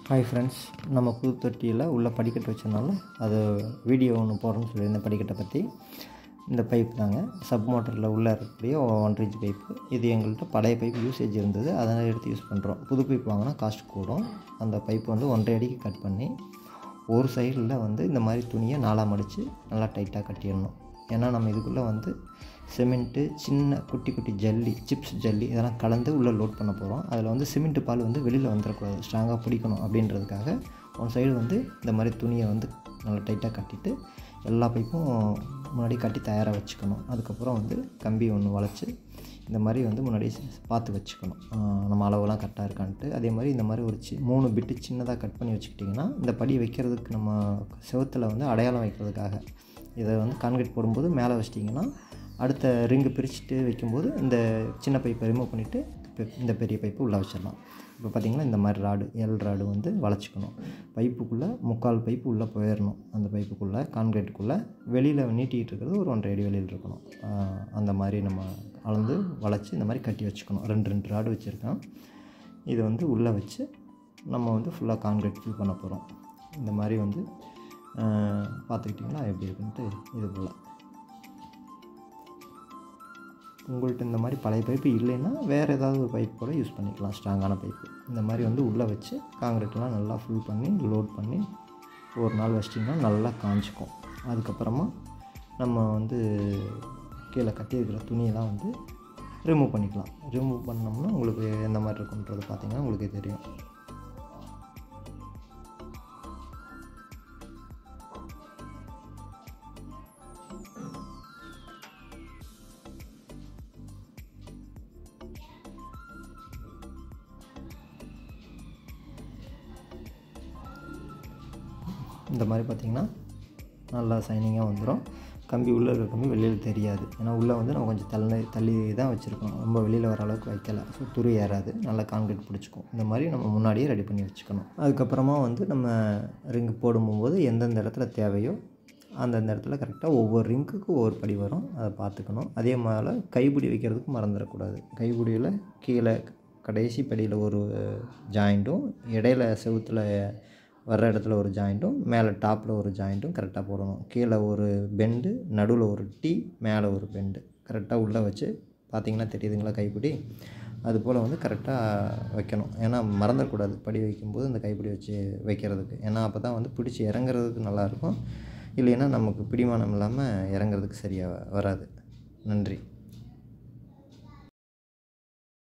hi friends நம்ம புது தொட்டியில் உள்ள படிக்கட்டு வச்சனால அது வீடியோ ஒன்று போடுறேன்னு சொல்லியிருந்தேன் படிக்கட்டை பற்றி இந்த பைப் தாங்க சப் மோட்டரில் உள்ளே இருக்கக்கூடிய ஒன்றரை இன்ச் பைப்பு இது எங்கள்கிட்ட பழைய பைப் யூசேஜ் இருந்தது அதனால் எடுத்து யூஸ் பண்ணுறோம் புது பைப் வாங்கினா காஸ்ட் கூடும் அந்த பைப் வந்து ஒன்றரை அடிக்கு கட் பண்ணி ஒரு சைடில் வந்து இந்த மாதிரி துணியை நாலாக மடித்து நல்லா டைட்டாக கட்டிடணும் ஏன்னா நம்ம இதுக்குள்ளே வந்து சிமெண்ட்டு சின்ன குட்டி குட்டி ஜல்லி சிப்ஸ் ஜல்லி இதெல்லாம் கலந்து உள்ளே லோட் பண்ண போகிறோம் அதில் வந்து சிமெண்ட்டு பால் வந்து வெளியில் வந்துடக்கூடாது ஸ்ட்ராங்காக பிடிக்கணும் அப்படின்றதுக்காக ஒன் சைடு வந்து இந்த மாதிரி துணியை வந்து நல்லா டைட்டாக கட்டிட்டு எல்லா பைப்பும் முன்னாடி கட்டி தயாராக வச்சுக்கணும் அதுக்கப்புறம் வந்து கம்பி ஒன்று வளைச்சி இந்த மாதிரி வந்து முன்னாடி பார்த்து வச்சுக்கணும் ஆஹ் நம்ம அளவெல்லாம் கரெக்டாக இருக்கான்ட்டு அதே மாதிரி இந்த மாதிரி ஒரு சி மூணு பிட்டு சின்னதாக கட் பண்ணி வச்சுக்கிட்டிங்கன்னா இந்த படி வைக்கிறதுக்கு நம்ம செவுத்தில் வந்து அடையாளம் வைக்கிறதுக்காக இதை வந்து கான்கிரீட் போடும்போது மேலே வச்சிட்டிங்கன்னா அடுத்த ரிங்கு பிரிச்சுட்டு வைக்கும்போது இந்த சின்ன பைப்பை ரிமூவ் பண்ணிவிட்டு இந்த பெரிய பைப்பு உள்ளே வச்சிடலாம் இப்போ பார்த்திங்கன்னா இந்த மாதிரி ராடு எல் ராடு வந்து வளைச்சிக்கணும் பைப்புக்குள்ளே முக்கால் பைப்பு உள்ளே போயிடணும் அந்த பைப்புக்குள்ளே கான்கிரீட்டுக்குள்ளே வெளியில் நீட்டிகிட்டு இருக்கிறது ஒரு ஒன்றரை அடி வெளியில் இருக்கணும் ஆஹ் அந்த மாதிரி நம்ம அளந்து வளைச்சி இந்த மாதிரி கட்டி வச்சுக்கணும் ரெண்டு ரெண்டு ராடு வச்சுருக்கேன் இது வந்து உள்ளே வச்சு நம்ம வந்து ஃபுல்லாக கான்கிரீட் ஃபில் பண்ண போகிறோம் இந்த மாதிரி வந்து ஆஹ் பார்த்துக்கிட்டிங்கன்னா எப்படி இருக்குன்ட்டு இது போல் உங்கள்கிட்ட இந்த மாதிரி பழைய பைப்பு இல்லைன்னா வேறு ஏதாவது ஒரு பைப் கூட யூஸ் பண்ணிக்கலாம் ஸ்ட்ராங்கான பைப்பு இந்த மாதிரி வந்து உள்ளே வச்சு காங்கிரீட்லாம் நல்லா ஃபில் பண்ணி லோட் பண்ணி ஒரு நாள் வச்சிட்டிங்கன்னா நல்லா காஞ்சிக்கும் அதுக்கப்புறமா நம்ம வந்து கீழே கட்டியிருக்கிற துணியெல்லாம் வந்து ரிமூவ் பண்ணிக்கலாம் ரிமூவ் பண்ணோம்னா உங்களுக்கு எந்த மாதிரி இருக்குன்றது பார்த்தீங்கன்னா உங்களுக்கு தெரியும் இந்த மாதிரி பார்த்திங்கன்னா நல்லா சைனிங்காக வந்துடும் கம்பி உள்ளே இருக்கிற கம்பி வெளியில் தெரியாது ஏன்னா உள்ளே வந்து நம்ம கொஞ்சம் தள்ளி தள்ளி தான் வச்சுருக்கோம் ரொம்ப வெளியில் வர அளவுக்கு வைக்கல ஸோ துரு ஏறாது நல்லா கான்கிரீட் பிடிச்சிக்கும் இந்த மாதிரி நம்ம முன்னாடியே ரெடி பண்ணி வச்சுக்கணும் அதுக்கப்புறமா வந்து நம்ம ரிங்கு போடும்போது எந்தெந்த இடத்துல தேவையோ அந்தந்த இடத்துல கரெக்டாக ஒவ்வொரு ரிங்குக்கு ஒவ்வொரு படி வரும் அதை பார்த்துக்கணும் அதே மாதிரி கைப்பிடி வைக்கிறதுக்கு மறந்துடக்கூடாது கைப்பிடியில் கீழே கடைசி படியில் ஒரு ஜாயிண்ட்டும் இடையில செவுத்தில் வர்ற இடத்துல ஒரு ஜாயிண்ட்டும் மேலே டாப்பில் ஒரு ஜாயிண்ட்டும் கரெக்டாக போடணும் கீழே ஒரு பெண்டு நடுவில் ஒரு டீ மேலே ஒரு பெண்டு கரெக்டாக உள்ளே வச்சு பார்த்தீங்கன்னா தெரியுதுங்களா கைப்பிடி அது போல் வந்து கரெக்டாக வைக்கணும் ஏன்னா மறந்துடக்கூடாது படி வைக்கும்போது இந்த கைப்பிடி வச்சு வைக்கிறதுக்கு ஏன்னா அப்போ தான் வந்து பிடிச்சி இறங்குறதுக்கு நல்லாயிருக்கும் இல்லைன்னா நமக்கு பிடிமானம் இல்லாமல் இறங்குறதுக்கு சரியாக வராது நன்றி